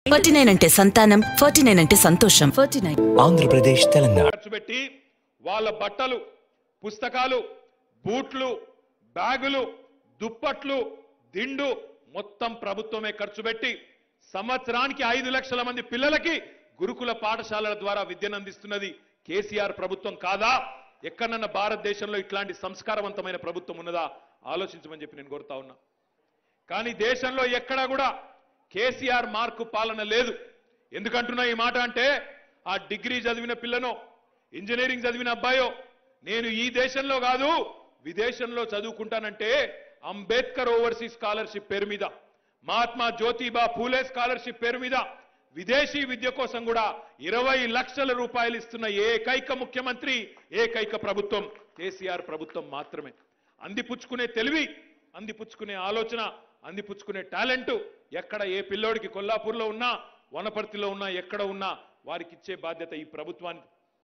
forty nine అంటే సంతానం forty nine అంటే సంతోషం ఫార్టీ నైన్ ఆంధ్రప్రదేశ్ తెలంగాణ ఖర్చు పెట్టి వాళ్ళ బట్టలు పుస్తకాలు బూట్లు బ్యాగులు దుప్పట్లు దిండు మొత్తం ప్రభుత్వమే ఖర్చు పెట్టి సంవత్సరానికి ఐదు లక్షల మంది పిల్లలకి గురుకుల పాఠశాలల ద్వారా విద్యను అందిస్తున్నది కేసీఆర్ ప్రభుత్వం కాదా ఎక్కడన్నా భారతదేశంలో ఇట్లాంటి సంస్కారవంతమైన ప్రభుత్వం ఉన్నదా ఆలోచించమని చెప్పి నేను కోరుతా ఉన్నా కానీ దేశంలో ఎక్కడా కూడా కేసీఆర్ మార్కు పాలన లేదు ఎందుకంటున్నా ఈ మాట అంటే ఆ డిగ్రీ చదివిన పిల్లనో ఇంజనీరింగ్ చదివిన అబ్బాయో నేను ఈ దేశంలో కాదు విదేశంలో చదువుకుంటానంటే అంబేద్కర్ ఓవర్సీస్ స్కాలర్షిప్ పేరు మీద మహాత్మా జ్యోతిబా పూలే స్కాలర్షిప్ పేరు మీద విదేశీ విద్య కోసం కూడా ఇరవై లక్షల రూపాయలు ఇస్తున్న ఏకైక ముఖ్యమంత్రి ఏకైక ప్రభుత్వం కేసీఆర్ ప్రభుత్వం మాత్రమే అందిపుచ్చుకునే తెలివి అందిపుచ్చుకునే ఆలోచన అందిపుచ్చుకునే టాలెంట్ ఎక్కడ ఏ పిల్లోడికి కొల్లాపూర్లో ఉన్నా వనపర్తిలో ఉన్నా ఎక్కడ ఉన్నా వారికి ఇచ్చే బాధ్యత ఈ ప్రభుత్వానికి